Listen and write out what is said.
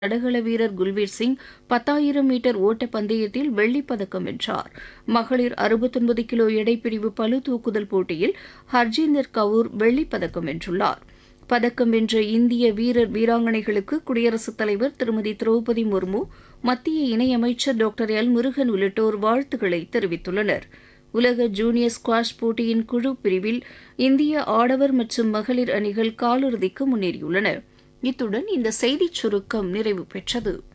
தடகள வீரர் குல்வீர் சிங் பத்தாயிரம் மீட்டர் ஓட்டப் பந்தயத்தில் வெள்ளிப் பதக்கம் வென்றார் மகளிர் அறுபத்தொன்பது கிலோ எடைப்பிரிவு பளு தூக்குதல் போட்டியில் ஹர்ஜீந்தர் கவுர் வெள்ளிப் பதக்கம் வென்றுள்ளார் பதக்கம் வென்ற இந்திய வீரர் வீராங்கனைகளுக்கு குடியரசுத் தலைவர் திருமதி திரௌபதி முர்மு மத்திய இணையமைச்சர் டாக்டர் எல் முருகன் உள்ளிட்டோர் வாழ்த்துக்களை தெரிவித்துள்ளனர் உலக ஜூனியர் ஸ்குவாஷ் போட்டியின் குழு பிரிவில் இந்திய ஆடவர் மற்றும் மகளிர் அணிகள் காலிறுதிக்கு முன்னேறியுள்ளன இத்துடன் இந்த செய்திச் சுருக்கம் நிறைவு பெற்றது